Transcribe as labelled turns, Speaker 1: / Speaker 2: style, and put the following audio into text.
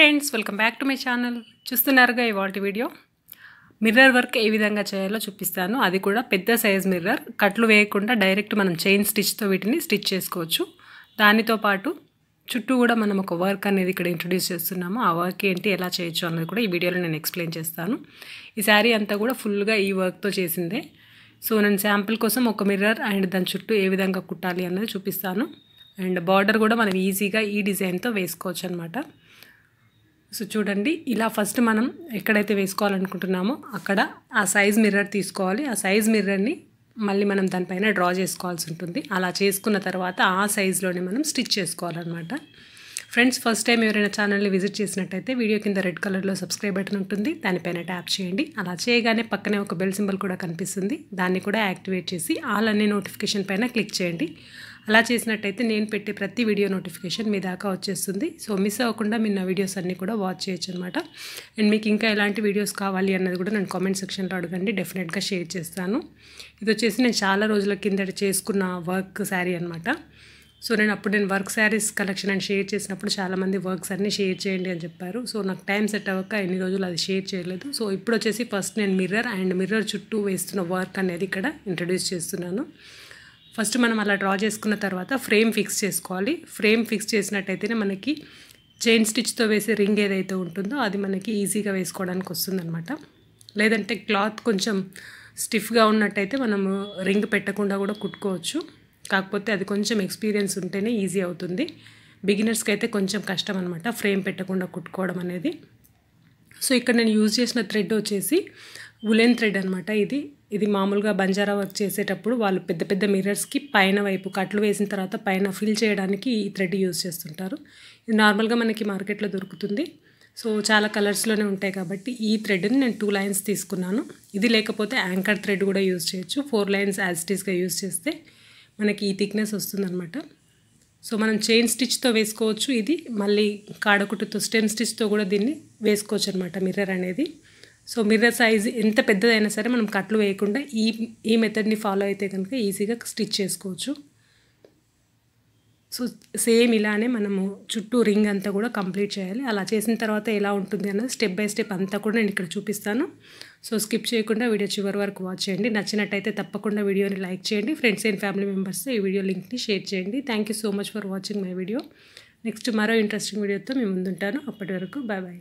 Speaker 1: friends welcome back to my channel చూస్తున్నారుగా ఇవాళ video mirror work ఏ విధంగా చేయాలో చూపిస్తాను అది కూడా పెద్ద సైజ్ మిర్రర్ కట్లు వేయకుండా డైరెక్ట్ మనం చైన్ స్టిచ్తో వీటిని స్టిచ్ చేసుకోవచ్చు దానితో పాటు చుట్టూ కూడా మనం ఒక వర్క్ అనేది ఇక్కడ ఇంట్రొడ్యూస్ చేస్తున్నాము ఆ వర్క్ ఏంటి ఎలా చేయొచ్చు అన్నది కూడా ఈ వీడియోలో నేను ఎక్స్ప్లెయిన్ చేస్తాను ఈ శారీ అంతా కూడా ఫుల్గా ఈ వర్క్తో చేసిందే సో నేను శాంపుల్ కోసం ఒక మిర్రర్ అండ్ దాని చుట్టూ ఏ విధంగా కుట్టాలి అన్నది చూపిస్తాను అండ్ బార్డర్ కూడా మనం ఈజీగా ఈ డిజైన్తో వేసుకోవచ్చు అనమాట సో చూడండి ఇలా ఫస్ట్ మనం ఎక్కడైతే వేసుకోవాలనుకుంటున్నామో అక్కడ ఆ సైజ్ మిర్రర్ తీసుకోవాలి ఆ సైజ్ మిర్రర్ని మళ్ళీ మనం దానిపైన డ్రా చేసుకోవాల్సి ఉంటుంది అలా చేసుకున్న తర్వాత ఆ సైజులోనే మనం స్టిచ్ చేసుకోవాలన్నమాట ఫ్రెండ్స్ ఫస్ట్ టైం ఎవరైనా ఛానల్ని విజిట్ చేసినట్టయితే వీడియో కింద రెడ్ కలర్లో సబ్స్క్రైబ్ బటన్ ఉంటుంది దానిపైన ట్యాప్ చేయండి అలా చేయగానే పక్కనే ఒక బెల్ సింబల్ కూడా కనిపిస్తుంది దాన్ని కూడా యాక్టివేట్ చేసి ఆల్ అనే నోటిఫికేషన్ పైన క్లిక్ చేయండి అలా చేసినట్టయితే నేను పెట్టే ప్రతి వీడియో నోటిఫికేషన్ మీ దాకా వచ్చేస్తుంది సో మిస్ అవ్వకుండా మీరు నా వీడియోస్ అన్నీ కూడా వాచ్ చేయొచ్చు అనమాట అండ్ మీకు ఇంకా ఎలాంటి వీడియోస్ కావాలి అన్నది కూడా నేను కామెంట్ సెక్షన్లో అడగండి డెఫినెట్గా షేర్ చేస్తాను ఇది వచ్చేసి నేను చాలా రోజుల కిందట చేసుకున్న వర్క్ శారీ అనమాట సో నేను అప్పుడు నేను వర్క్ శారీస్ కలెక్షన్ అని షేర్ చేసినప్పుడు చాలామంది వర్క్స్ అన్నీ షేర్ చేయండి అని చెప్పారు సో నాకు టైం సెట్ అవ్వక ఎన్ని రోజులు అది షేర్ చేయలేదు సో ఇప్పుడు వచ్చేసి ఫస్ట్ నేను మిర్రర్ అండ్ మిర్రర్ చుట్టూ వేస్తున్న వర్క్ అనేది ఇక్కడ ఇంట్రడ్యూస్ చేస్తున్నాను ఫస్ట్ మనం అలా డ్రా చేసుకున్న తర్వాత ఫ్రేమ్ ఫిక్స్ చేసుకోవాలి ఫ్రేమ్ ఫిక్స్ చేసినట్టయితేనే మనకి చైన్ స్టిచ్తో వేసే రింగ్ ఏదైతే ఉంటుందో అది మనకి ఈజీగా వేసుకోవడానికి వస్తుందన్నమాట లేదంటే క్లాత్ కొంచెం స్టిఫ్గా ఉన్నట్టయితే మనము రింగ్ పెట్టకుండా కూడా కుట్టుకోవచ్చు కాకపోతే అది కొంచెం ఎక్స్పీరియన్స్ ఉంటేనే ఈజీ అవుతుంది బిగినర్స్కి అయితే కొంచెం కష్టం అనమాట ఫ్రేమ్ పెట్టకుండా కుట్టుకోవడం అనేది సో ఇక్కడ నేను యూజ్ చేసిన థ్రెడ్ వచ్చేసి ఉలెన్ థ్రెడ్ అనమాట ఇది ఇది మామూలుగా బంజారా వర్క్ చేసేటప్పుడు వాళ్ళు పెద్ద పెద్ద మిర్రర్స్కి పైన వైపు కట్లు వేసిన తర్వాత పైన ఫిల్ చేయడానికి ఈ థ్రెడ్ యూజ్ చేస్తుంటారు ఇది నార్మల్గా మనకి మార్కెట్లో దొరుకుతుంది సో చాలా కలర్స్లోనే ఉంటాయి కాబట్టి ఈ థ్రెడ్ని నేను టూ లైన్స్ తీసుకున్నాను ఇది లేకపోతే యాంకర్ థ్రెడ్ కూడా యూజ్ చేయొచ్చు four lines as it use చేస్తే మనకి ఈ థిక్నెస్ వస్తుందన్నమాట సో మనం చైన్ స్టిచ్తో వేసుకోవచ్చు ఇది మళ్ళీ కాడకుట్టుతో స్టెమ్ స్టిచ్తో కూడా దీన్ని వేసుకోవచ్చు అనమాట మిర్రర్ అనేది సో మిర్రర్ సైజ్ ఎంత పెద్దదైనా సరే మనం కట్లు వేయకుండా ఈ ఈ మెథడ్ని ఫాలో అయితే కనుక ఈజీగా స్టిచ్ చేసుకోవచ్చు సో సేమ్ ఇలానే మనము చుట్టూ రింగ్ అంతా కూడా కంప్లీట్ చేయాలి అలా చేసిన తర్వాత ఎలా ఉంటుంది అన్నది స్టెప్ బై స్టెప్ అంతా కూడా నేను ఇక్కడ చూపిస్తాను సో స్కిప్ చేయకుండా వీడియో చివరి వరకు వాచ్ చేయండి నచ్చినట్టయితే తప్పకుండా వీడియోని లైక్ చేయండి ఫ్రెండ్స్ అండ్ ఫ్యామిలీ మెంబర్స్ ఈ వీడియో లింక్ని షేర్ చేయండి thank you so much for watching my video next మరో ఇంట్రెస్టింగ్ వీడియోతో మేము ముందుంటాను అప్పటి వరకు బాయ్ బాయ్